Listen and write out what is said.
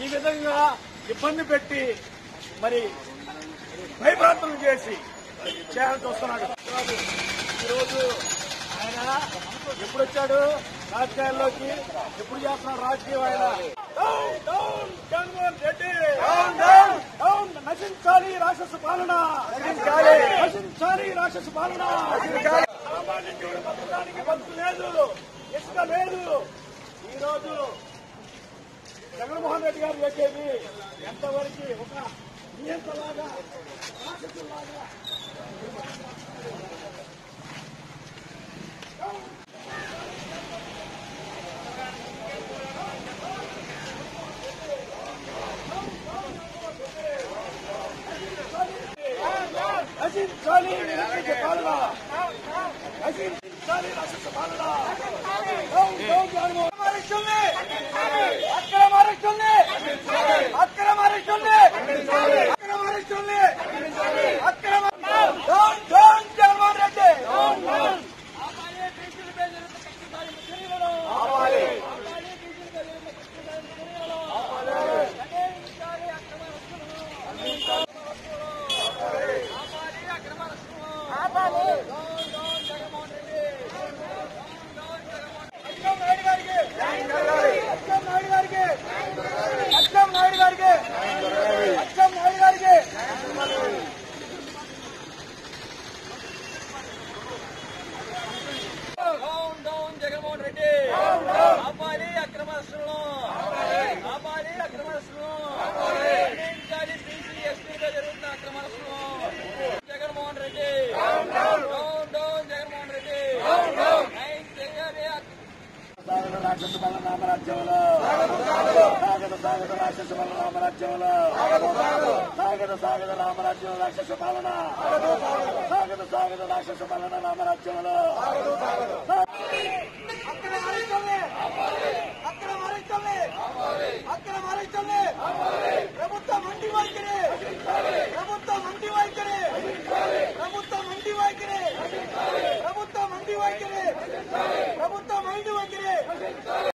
ఈ విధంగా ఇబ్బంది పెట్టి మరి భయభ్రాంతులు చేసి చేయాల్సి వస్తున్నాడు ఈరోజు ఆయన ఎప్పుడు వచ్చాడు రాజకీయాల్లోకి ఎప్పుడు చేస్తున్నాడు రాజకీయం ఆయన down down Jaganmohan Reddy down down down నశించాలి రాక్షస పాలన నశించాలి నశించాలి రాక్షస పాలన సామాన్యుడు బతకడానికి బతుకు లేదు ఇసుక లేదు ఈ రోజు జగన్మోహన్ రెడ్డి గారు చేసేది ఎంతవరకు ఒక నియంతలాగా రాక్షసులాగా నశించాలి నిరంకుశ పాలన నశించాలి రాక్షస పాలన డౌన్ డౌన్ జగన్మోహన్ అరెస్టుల్ని! అక్రమ అరెస్టుల్ని! అక్రమ అరెస్టుల్ని! అక్రమ అరెస్టుల్ని! అక్రమ డౌన్ డౌన్ జగన్మోహన్ రెడ్డి ఆపాలి బీసీల మీద జరుగుతున్న కక్షదారి చర్యలను. ఆపాలి బీసీల మీద జరుగుతున్న కక్షదారి చర్యలను. నశించాలి అక్రమ అరెస్టులను. ఆపాలి అక్రమ అరెస్టులను. డౌన్ డౌన్ జగన్మోహన్ రెడ్డి అచ్చం నాయుడు గారికి అచ్చం నాయుడు గారికి అచ్చం నాయుడు గారికి అచ్చం నాయుడు గారికి డౌన్ డౌన్ జగన్మోహన్ రెడ్డి ఆపాలి అక్రమస్తులను ఆపాలి అక్రమస్తులను ఖండించాలి బీసీ ఎస్టీగా జరుగుతున్న అక్రమస్తులను జగన్మోహన్ రెడ్డి డౌన్ డౌన్ జగన్మోహన్ రెడ్డి న్యాయం చేయాలి సాగర రాక్షస బల నామరాజ్యంలో సాగర సాగర రాక్షస బల నామరాజ్యంలో సాగర సాగర రామరాజ్యం రాక్షస పాలన సాగర సాగర రాక్షస పాలన నామరాజ్యంలో